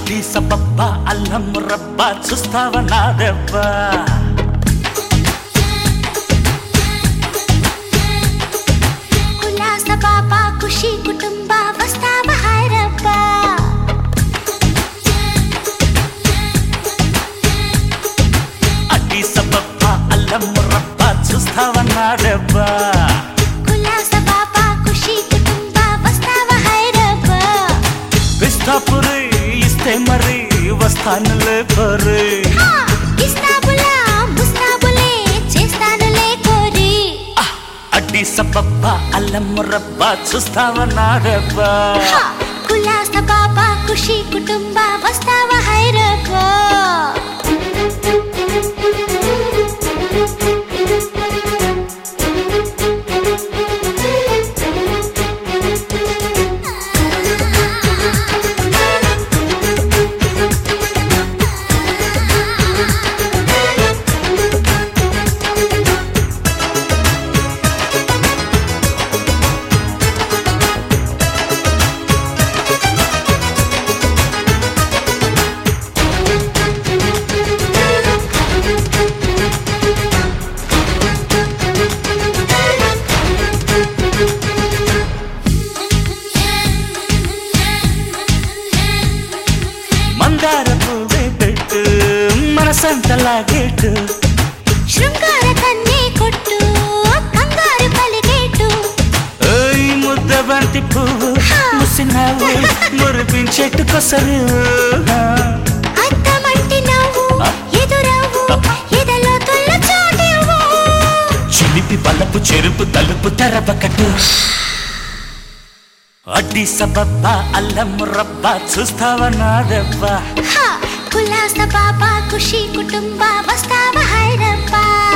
అడ్డి సబబ్బ అల్లం రబ్బ చూస్తావా నా దెబ్బ ఉల్లాస పాప ఖుషి కుటుంబ వస్తావ హైరప్ప అడ్డి సబబ్బ అల్లం రబ్బ చూస్తావా నా దెబ్బ ఉల్లాస పాప ఖుషి కుటుంబ వస్తావ హైరప్ప పిస్తాపురి ఇస్తే మరి వస్తానులే పరి హా, ఇస్తాబులా ముస్తాబులే చేస్తానులే కోరి అడ్డి సబబ్బ అల్లం రబ్బ చూస్తావా నా దెబ్బ హా, ఉల్లాస పాప ఖుషి కుటుంబ వస్తావ హైరప్ప మందార పువ్వే పెట్టు మనసంతలాగేటు శృంగార కన్నే కొట్టు కంగారు పలిగేటు ఓయ్ ముద్ద బంతి పువ్వు ముసినావు మురిపించెట్టు కొసరు అద్దమంటి నవ్వు ఎదురవ్వు ఎదలో తొల్ల చోటివ్వు చిలిపి బలపు చెరుపు తలుపు తెరవకటు అడ్డి సబబ్బ అల్లం రబ్బ చూస్తావా నా దెబ్బ హా, కులాస పాప ఖుషి కుటుంబ వస్తావ హైరప్ప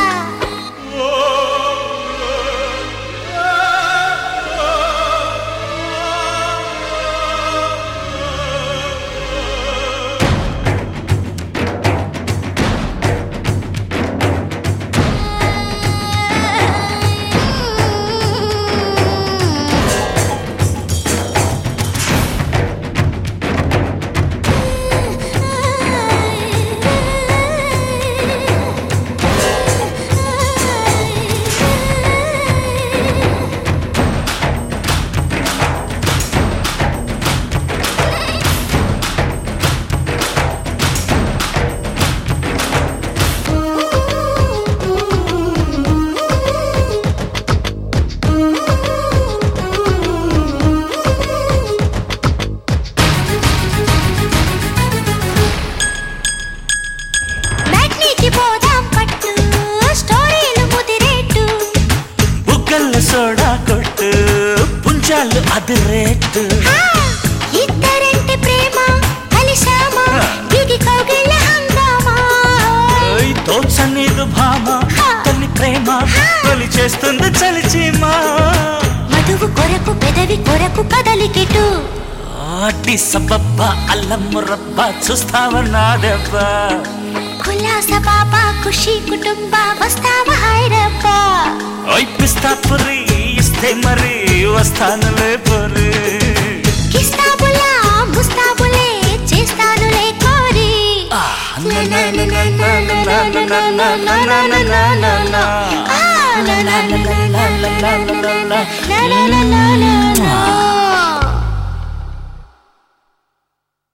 మ్యాట్నీకి పోదాం పట్టు స్టోరీలు ముదిరేట్టు బుగ్గల్ల సోడా కొట్టు పుంజాలు అది రేటు హా, ఇద్దరంటే ప్రేమ కలిశామా దిగి కౌగిళ్ళ హంగామా ఓయ్ తోచనీదు భామ తల్లి ప్రేమ తొలి చేస్తుంది చలిచీమా మధువు కొరకు పెదవి కొరకు కదలికెటు అడ్డి సబబ్బ అల్లం రబ్బ చూస్తావా నా దెబ్బ కులాస పాప ఖుషి కుటుంబ వస్తావ హైరప్ప ఓయ్ పిస్తా పురి ఇస్తే మరి వస్తానులే పొరి కిస్తాబులా ముస్తాబులే చేస్తానులే కోరి ఆ, నా, నా, నా, నా, నా, నా, నా, నా, నా, నా, నా, నా, నా, నా, నా. ఆ, లా, లా, లా, లా, లా, లా, లా, లా, లా, లా, లా, లా, లా, లా, లా.